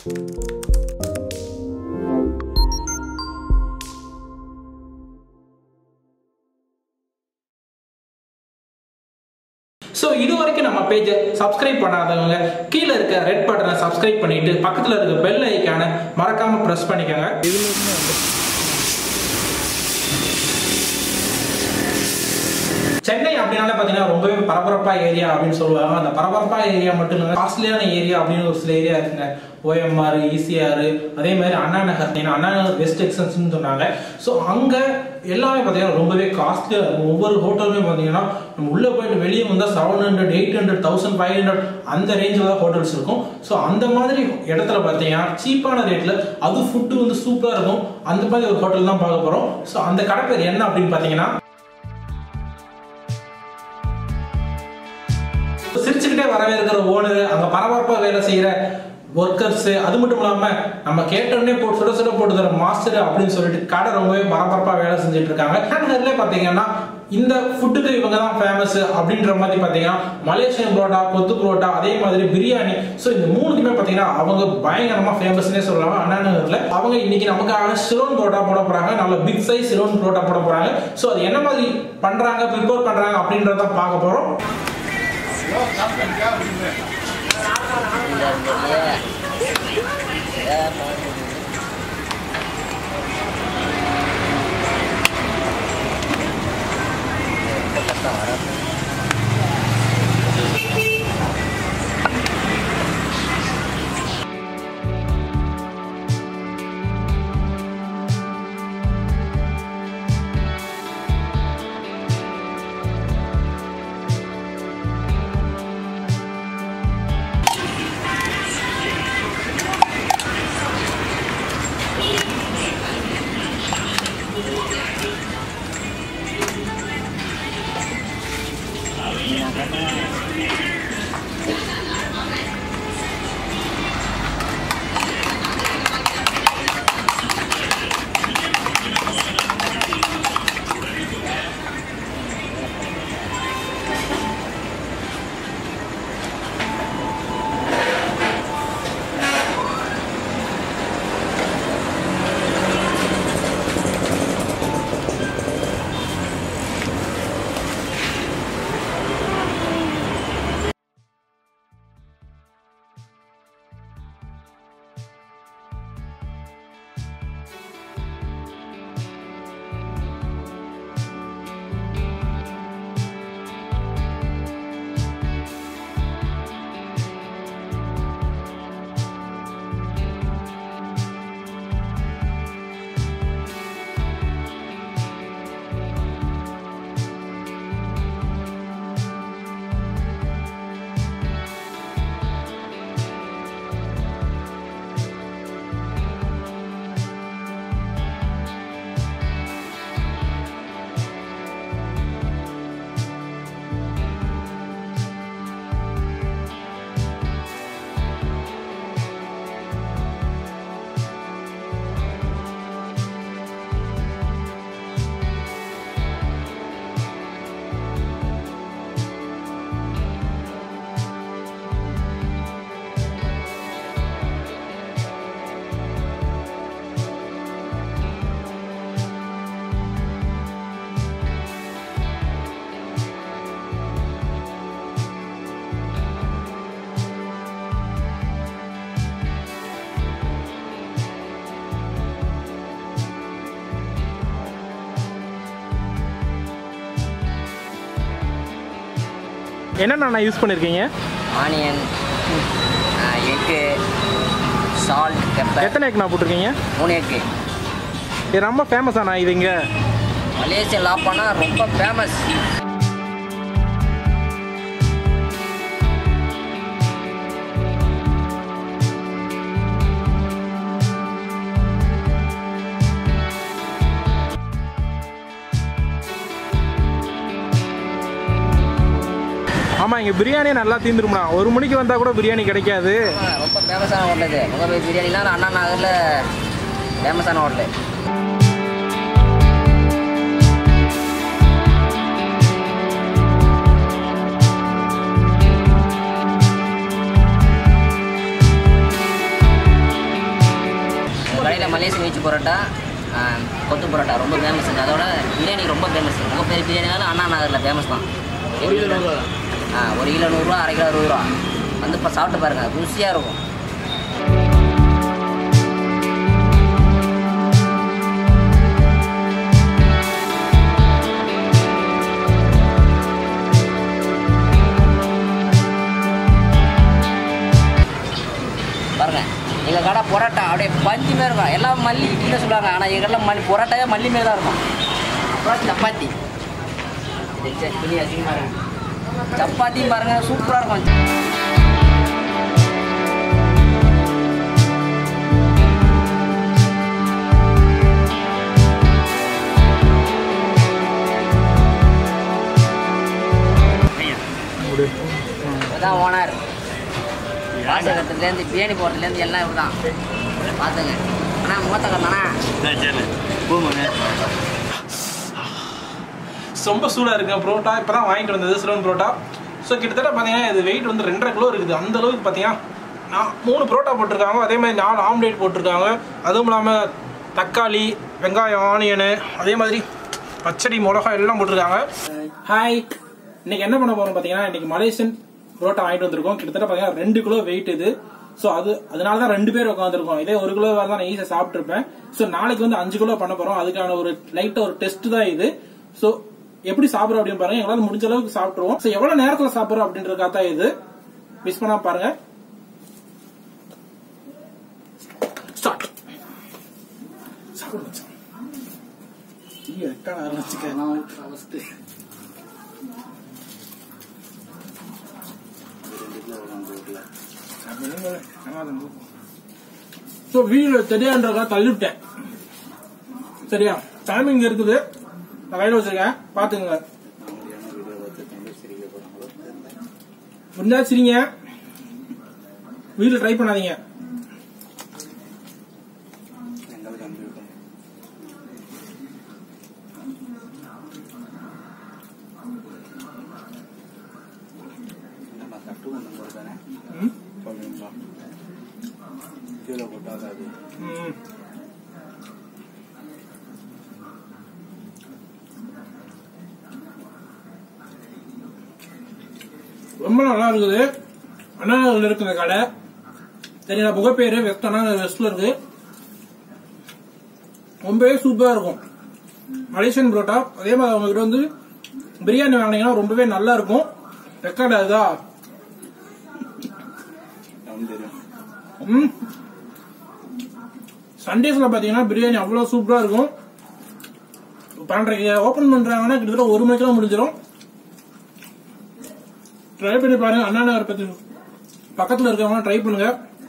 So இது வரைக்கும் நம்ம பேஜை சப்ஸ்கிரைப் பண்ணாதவங்க கீழே இருக்க ரெட் பட்டனை சப்ஸ்கிரைப் பண்ணிட்டு பக்கத்தில் இருக்க பெல் ஐக்கானை மறக்காம ப்ரெஸ் பண்ணிக்கோங்க சென்னை அப்படின்னாலே பார்த்தீங்கன்னா ரொம்பவே பரபரப்பா ஏரியா அப்படின்னு சொல்லுவாங்க அந்த பரபரப்பா ஏரியா மட்டும் இல்லை காஸ்ட்லியான ஏரியா அப்படின்னு ஒரு சில ஏரியா இருக்குங்க ஓஎம்ஆர் இசிஆர் அதே மாதிரி அண்ணா நகர் ஏன்னா அண்ணா நகர் பெஸ்ட் எக்ஸன்ஸ்னு சொன்னாங்க ஸோ அங்கே எல்லாமே பார்த்தீங்கன்னா ரொம்பவே காஸ்ட்லியாக இருக்கும் ஒவ்வொரு ஹோட்டலுமே பார்த்தீங்கன்னா நம்ம உள்ளே போயிட்டு வெளியே வந்தால் seven hundred eight hundred thousand five hundred அந்த ரேஞ்சில் தான் ஹோட்டல்ஸ் இருக்கும் ஸோ அந்த மாதிரி இடத்துல பார்த்தீங்கன்னா சீப்பான ரேட்டில் அது ஃபுட்டு வந்து சூப்பராக இருக்கும் அந்த மாதிரி ஒரு ஹோட்டல் தான் பார்க்க போகிறோம் ஸோ அந்த கடை பேர் என்ன அப்படின்னு பார்த்தீங்கன்னா சிரிச்சுக்கிட்டே வரவேற்கிற ஓனர் அங்க பரபரப்பா வேலை செய்யற ஒர்க்கர்ஸ் அது மட்டும் இல்லாம நம்ம கேட்டோடனே போட்டு சுட சுட போட்டு தர மாஸ்டர் அப்படின்னு சொல்லிட்டு கடை ரொம்பவே பரபரப்பா வேலை செஞ்சுட்டு இருக்காங்க நகர்ல பாத்தீங்கன்னா இந்த ஃபுட்டுக்கு இவங்க தான் ஃபேமஸ் அப்படின்ற மாதிரி பாத்தீங்கன்னா மலேசியன் புரோட்டா கொத்து புரோட்டா அதே மாதிரி பிரியாணி ஸோ இந்த மூணுக்குமே பாத்தீங்கன்னா அவங்க பயங்கரமா ஃபேமஸ்னே சொல்லலாம் அண்ணா நகர்ல அவங்க இன்னைக்கு நமக்காக சிலோன் புரோட்டா போட போறாங்க நல்ல பிக் சைஸ் சிலோன் புரோட்டா போட போறாங்க ஸோ அது என்ன மாதிரி பண்றாங்க ப்ரிப்பேர் பண்றாங்க அப்படின்றத பார்க்க போறோம் என்னென்ன யூஸ் பண்ணிருக்கீங்க ஆனியன் எக்கு சால்ட் பெப்பர் எத்தனை எக் நான் போட்டிருக்கீங்க மூணு எக்கு இது ரொம்ப ஃபேமஸ் ஆனா இது இங்க மலேசியா லாப்பானா ரொம்ப ஃபேமஸ் ஆமா இங்க பிரியாணியே நல்லா தீந்துரும்ண்ணா ஒரு மணிக்கு வந்தா கூட பிரியாணி கிடைக்காது ரொம்ப ஃபேமஸான ஹோட்டல் இது முகபை பிரியாணிலாம் அண்ணா நகரில் ஃபேமஸான ஹோட்டலு மலேசிய வெஜ் பரோட்டா ஆ, கொத்து பரோட்டா ரொம்ப ஃபேமஸ் அதோட பிரியாணி ரொம்ப ஃபேமஸ் ரொம்ப பெரிய பிரியாணினாலும் அண்ணா நகரில் ஃபேமஸ் தான் ஒரு கிலோ நூறுரூவா ஆ ஒரு கிலோ நூறுரூவா அரை கிலோ அறுபது ரூபா வந்து இப்போ சாப்பிட்டு பாருங்கள் ருசியாக இருக்கும் பாருங்க எங்கள் கடை பரோட்டா அப்படியே பஞ்சு மாரி இருக்கும் எல்லாம் மல்லி இட்லின்னு சொல்லுவாங்க ஆனால் எங்கள் கடையில் மல்லி பரோட்டாவே மல்லி மாரி தான் இருக்கும் அப்புறம் சப்பாத்தி சரி, சரி, துணி அசிங்கமாக இருக்கு சப்பாத்தியும் பாருங்க சூப்பராக இருக்கும் இதான் ஓனர் வாசகத்துலேருந்து பிரியாணி போடுறதுலேருந்து எல்லாம் இவர் தான் பார்த்துங்க அண்ணா மூத்தக்கண்ணா ரொம்ப சூடாக இருக்குங்க புரோட்டா இப்போ தான் வாங்கிட்டு வந்தது சிலோன் புரோட்டா ஸோ கிட்டத்தட்ட பார்த்தீங்கன்னா இது வெயிட் வந்து ரெண்டரை கிலோ இருக்குது அந்த அளவுக்கு பார்த்தீங்கன்னா நான் மூணு புரோட்டா போட்டிருக்காங்க அதே மாதிரி நாலு ஆம்லேட் போட்டிருக்காங்க அதுவும் இல்லாமல் தக்காளி வெங்காயம் ஆனியனு அதே மாதிரி பச்சடி மிளகா எல்லாம் போட்டிருக்காங்க ஹாய் இன்னைக்கு என்ன பண்ண போறோம் பார்த்தீங்கன்னா இன்னைக்கு மலேசியன் புரோட்டா வாங்கிட்டு வந்திருக்கோம் கிட்டத்தட்ட பார்த்தீங்கன்னா ரெண்டு கிலோ வெயிட் இது ஸோ அது அதனால தான் ரெண்டு பேர் உட்காந்துருக்கோம் இதே ஒரு கிலோ தான் நான் ஈஸியாக சாப்பிட்ருப்பேன் ஸோ நாளைக்கு வந்து அஞ்சு கிலோ பண்ண போறோம் அதுக்கான ஒரு லைட்டாக ஒரு டெஸ்ட் தான் இது ஸோ எப்படி சாப்பிடுறோம் அப்படின்னு பாருங்க எங்களால முடிஞ்ச அளவுக்கு சாப்பிட்டுருவோம் ஸோ எவ்வளவு நேரத்துல சாப்பிடுறோம் அப்படின்றதுக்காக தான் இது மிஸ் பண்ணாம பாருங்க ஸ்டார்ட் சாப்பிடு மச்சான். ஐயோ, ரெக்கார்ட் ஆரம்பிச்சுக்க. ஸோ வீடு தெரியான்றதா தள்ளிவிட்டேன் சரியா டைமிங் இருக்குது நான் கையில் வச்சிருக்கேன் பாத்துக்கங்க முடிஞ்சா சரிங்க வீட்டில் ட்ரை பண்ணாதீங்க ம்? ம். ரொம்ப நல்லா இருக்குது அண்ணா நகர்ல இருக்கு இந்த கடை சரிங்களா புகைப்பேரு வெஸ்ட் அண்ணா நகர் வெஸ்ட்ல இருக்கு ரொம்பவே சூப்பரா இருக்கும் மலேசியன் புரோட்டா அதே மாதிரி அவங்க கிட்ட வந்து பிரியாணி வாங்கினீங்கன்னா ரொம்பவே நல்லா இருக்கும் ரெக்கார்ட் ஆகுதா ம் சண்டேஸ்ல பாத்தீங்கன்னா பிரியாணி அவ்வளவு சூப்பரா இருக்கும் பன்னெண்டரைக்கு ஓபன் பண்றாங்கன்னா கிட்டத்தட்ட ஒரு மணிக்கெல்லாம் முடிஞ்சிடும் ட்ரை பண்ணி பாருங்க அண்ணா நகர் பத்தி பக்கத்துல இருக்கவங்க ட்ரை பண்ணுங்க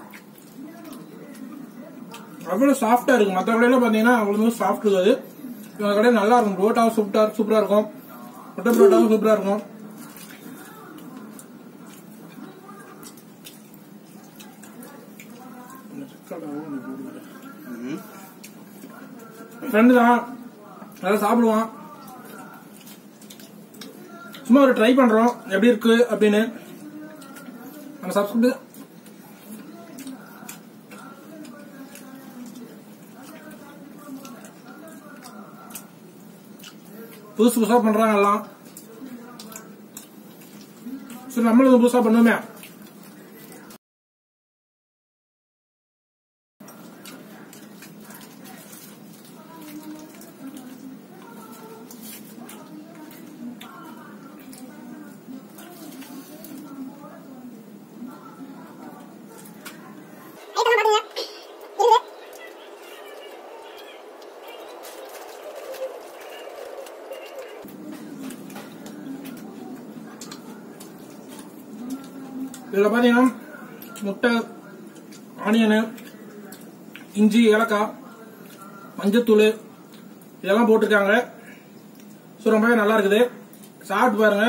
அவ்வளவு சாஃப்டா இருக்கும் மற்ற கடையில பாத்தீங்கன்னா அவ்வளவு சாஃப்ட் இருக்காது இவங்க கடையில் நல்லா இருக்கும் புரோட்டாவும் சூப்பரா சூப்பரா இருக்கும் முட்டை புரோட்டாவும் சூப்பரா இருக்கும் ஃப்ரெண்டு தான் நல்லா சாப்பிடுவான் சும்மா ஒரு ட்ரை பண்றோம் எப்படி இருக்கு அப்படின்னு நம்ம சப்ஸ்கிரைப் புதுசு புதுசா பண்றாங்க எல்லாம் சரி நம்மளும் புதுசா பண்ணுவோமே இதுல பாத்தீங்கன்னா முட்டை ஆனியனு இஞ்சி ஏலக்காய் மஞ்சத்தூள் இதெல்லாம் போட்டிருக்காங்க ஸோ ரொம்பவே நல்லா இருக்குது சாப்பிட்டு பாருங்க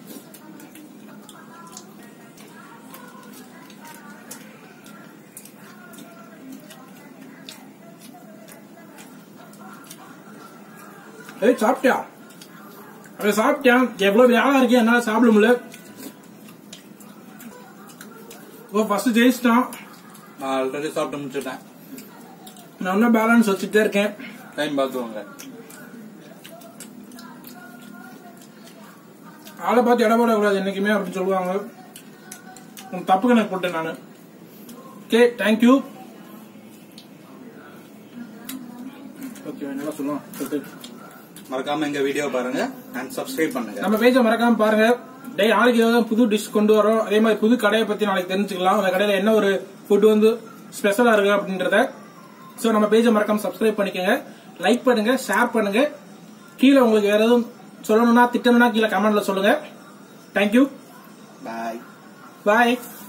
ஏய் சாப்பிட்டியா அதை சாப்பிட்டேன் எவ்வளவு வேலை இருக்கு என்னால சாப்பிட முடியல ஓ ஃபர்ஸ்ட் ஜெயிச்சிட்டான் நான் ஆல்ரெடி சாப்பிட்டு முடிச்சுட்டேன் நான் இன்னும் பேலன்ஸ் வச்சுட்டே இருக்கேன் டைம் பார்த்துக்கோங்க ஆளை பார்த்து இடம் போடக்கூடாது என்னைக்குமே அப்படின்னு சொல்லுவாங்க உன் தப்புக்கு எனக்கு போட்டேன் நான் ஓகே தேங்க்யூ ஓகே நல்லா சொல்லுவோம் சொல்லிட்டு மறக்காம எங்க வீடியோ பாருங்க அண்ட் சப்ஸ்கிரைப் பண்ணுங்க நம்ம பேஜை மறக்காம பாருங்க டே நாளைக்கு ஏதாவது புது டிஷ் கொண்டு வரோம் அதே மாதிரி புது கடையை பத்தி நாளைக்கு தெரிஞ்சுக்கலாம் அந்த கடையில என்ன ஒரு ஃபுட் வந்து ஸ்பெஷலா இருக்கு அப்படின்றத சோ நம்ம பேஜை மறக்காம சப்ஸ்கிரைப் பண்ணிக்கோங்க லைக் பண்ணுங்க ஷேர் பண்ணுங்க கீழே உங்களுக்கு வேற எதுவும் சொல்லணும்னா திட்டணும்னா கீழே கமெண்ட்ல சொல்லுங்க தேங்க்யூ பாய் பாய்